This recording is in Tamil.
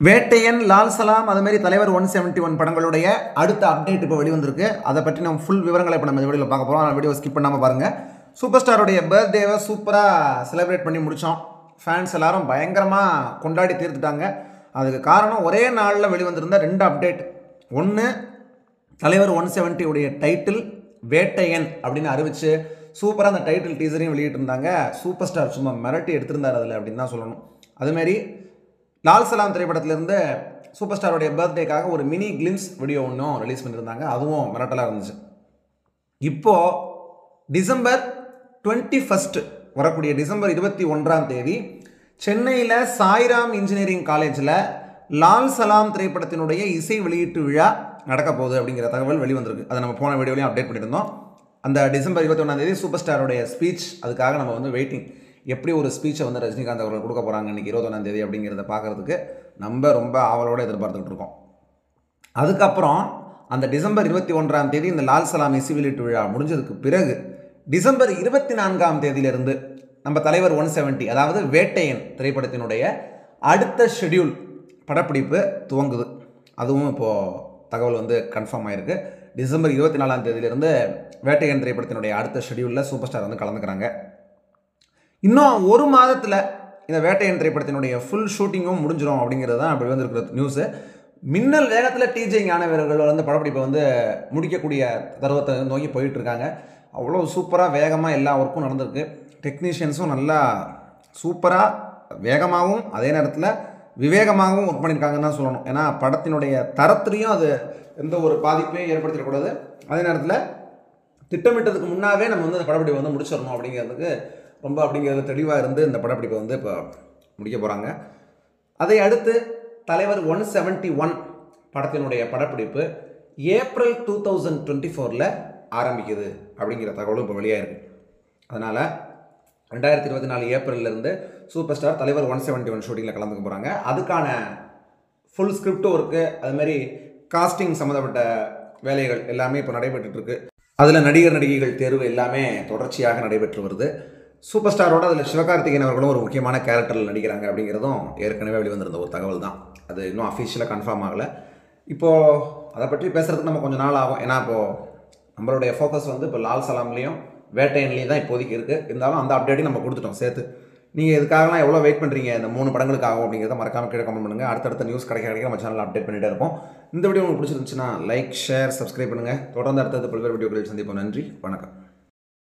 வேட்டையன் லால் சலாம் அது மாதிரி தலைவர் ஒன் செவன்ட்டி ஒன் படங்களுடைய அடுத்த அப்டேட் இப்போ வெளிவந்திருக்கு அதை பற்றி நம்ம ஃபுல் விவரங்களை இப்போ நம்ம இந்த வீடியோவில் பார்க்க போகிறோம் வீடியோ ஸ்கிப் பண்ணாமல் பாருங்கள் சூப்பர் ஸ்டாருடைய பர்த்டேவை சூப்பராக செலிப்ரேட் பண்ணி முடித்தோம் ஃபேன்ஸ் எல்லாரும் பயங்கரமாக கொண்டாடி தீர்த்துட்டாங்க அதுக்கு காரணம் ஒரே நாளில் வெளிவந்திருந்த ரெண்டு அப்டேட் ஒன்று தலைவர் ஒன் செவன்ட்டி உடைய டைட்டில் வேட்டையன் அப்படின்னு அறிவிச்சு சூப்பராக அந்த டைட்டில் டீசரையும் வெளியிட்டிருந்தாங்க சூப்பர் ஸ்டார் சும்மா மிரட்டி எடுத்திருந்தார் அதில் அப்படின்னு தான் சொல்லணும் அதுமாரி லால் சலாம் திரைப்படத்திலிருந்து சூப்பர் ஸ்டாருடைய பர்த்டேக்காக ஒரு மினி கிளிம்ஸ் வீடியோ ஒன்றும் ரிலீஸ் பண்ணியிருந்தாங்க அதுவும் மிரட்டலாக இருந்துச்சு இப்போது டிசம்பர் டுவெண்ட்டி ஃபஸ்ட்டு வரக்கூடிய டிசம்பர் இருபத்தி ஒன்றாம் தேதி சென்னையில் சாய்ராம் இன்ஜினியரிங் காலேஜில் லால் சலாம் திரைப்படத்தினுடைய இசை வெளியீட்டு விழா நடக்க போகுது அப்படிங்கிற தகவல் வெளிவந்திருக்கு அதை நம்ம போன வீடியோலையும் அப்டேட் பண்ணியிருந்தோம் அந்த டிசம்பர் இருபத்தி ஒன்றாம் தேதி சூப்பர் ஸ்டாரோடைய ஸ்பீச் அதுக்காக நம்ம வந்து வெயிட்டிங் எப்படி ஒரு ஸ்பீச்சை வந்து ரஜினிகாந்த் அவர்கள் கொடுக்க போகிறாங்க இன்றைக்கி இருபத்தொன்னாம் தேதி அப்படிங்கிறத பார்க்குறதுக்கு நம்ம ரொம்ப ஆவலோடு எதிர்பார்த்துக்கிட்டு இருக்கோம் அதுக்கப்புறம் அந்த டிசம்பர் இருபத்தி ஒன்றாம் தேதி இந்த லால் சலாம் இசை வெளியீட்டு விழா முடிஞ்சதுக்கு பிறகு டிசம்பர் இருபத்தி நான்காம் தேதியிலிருந்து நம்ம தலைவர் ஒன் செவன்ட்டி அதாவது வேட்டையன் திரைப்படத்தினுடைய அடுத்த ஷெட்யூல் படப்பிடிப்பு துவங்குது அதுவும் இப்போது தகவல் வந்து கன்ஃபார்ம் ஆயிருக்கு டிசம்பர் இருபத்தி நாலாம் தேதியிலிருந்து வேட்டையன் திரைப்படத்தினுடைய அடுத்த ஷெட்யூலில் சூப்பர் ஸ்டார் வந்து கலந்துக்கிறாங்க இன்னும் ஒரு மாதத்தில் இந்த வேட்டையன் திரைப்படத்தினுடைய ஃபுல் ஷூட்டிங்கும் முடிஞ்சிடும் அப்படிங்கிறது தான் அப்படி வந்திருக்கிற நியூஸு மின்னல் வேகத்தில் டிஜே ஞான வீரர்கள் வந்து படப்பிடிப்பை வந்து முடிக்கக்கூடிய தருவத்தை நோக்கி போயிட்டு இருக்காங்க அவ்வளோ சூப்பராக வேகமாக எல்லா ஒர்க்கும் நடந்திருக்கு டெக்னீஷியன்ஸும் நல்லா சூப்பராக வேகமாகவும் அதே நேரத்தில் விவேகமாகவும் ஒர்க் பண்ணியிருக்காங்கன்னு தான் சொல்லணும் ஏன்னா படத்தினுடைய தரத்துலேயும் அது எந்த ஒரு பாதிப்பையும் ஏற்படுத்திடக்கூடாது அதே நேரத்தில் திட்டமிட்டதுக்கு முன்னாவே நம்ம வந்து அந்த படப்பிடிப்பை வந்து முடிச்சிடணும் அப்படிங்கிறதுக்கு ரொம்ப அப்படிங்கிறது தெளிவாக இருந்து இந்த படப்பிடிப்பை வந்து இப்போ முடிக்க போகிறாங்க அதை அடுத்து தலைவர் ஒன் செவன்ட்டி ஒன் படத்தினுடைய படப்பிடிப்பு ஏப்ரல் டூ தௌசண்ட் டுவெண்ட்டி ஃபோரில் ஆரம்பிக்குது அப்படிங்கிற தகவலும் இப்போ வெளியாயிருக்கு அதனால் ரெண்டாயிரத்தி இருபத்தி நாலு ஏப்ரல்லேருந்து சூப்பர் ஸ்டார் தலைவர் ஒன் செவன்ட்டி ஒன் ஷூட்டிங்கில் கலந்துக்க போகிறாங்க அதுக்கான ஃபுல் ஸ்கிரிப்ட் ஒர்க்கு அதுமாரி காஸ்டிங் சம்மந்தப்பட்ட வேலைகள் எல்லாமே இப்போ நடைபெற்றுட்டு இருக்கு அதில் நடிகர் நடிகைகள் தேர்வு எல்லாமே தொடர்ச்சியாக நடைபெற்று வருது சூப்பர் ஸ்டாரோட அதில் சிவகார்த்திகேயன் அவர்களும் ஒரு முக்கியமான கேரக்டரில் நடிக்கிறாங்க அப்படிங்கிறதும் ஏற்கனவே வெளிவந்திருந்த ஒரு தகவல் தான் அது இன்னும் அஃபிஷியலாக கன்ஃபார்ம் ஆகலை இப்போது அதை பற்றி பேசுகிறதுக்கு நம்ம கொஞ்சம் நாள் ஆகும் ஏன்னா இப்போது நம்மளுடைய ஃபோக்கஸ் வந்து இப்போ லால் சலாம்லேயும் வேட்டையன்லேயும் தான் இப்போதைக்கு இருக்குது இருந்தாலும் அந்த அப்டேட்டையும் நம்ம கொடுத்துட்டோம் சேர்த்து நீங்கள் இதுக்காகலாம் எவ்வளோ வெயிட் பண்ணுறீங்க இந்த மூணு படங்களுக்கு ஆகும் அப்படிங்கிறத மறக்காம கீழே கமெண்ட் பண்ணுங்கள் அடுத்தடுத்த நியூஸ் கிடைக்க கிடைக்க நம்ம சேனலில் அப்டேட் பண்ணிகிட்டே இருப்போம் இந்த வீடியோ உங்களுக்கு பிடிச்சிருந்துச்சுன்னா லைக் ஷேர் சப்ஸ்கிரைப் பண்ணுங்கள் தொடர்ந்து அடுத்தது பல்வேறு வீடியோக்களில் சந்திப்போம் நன்றி வணக்கம்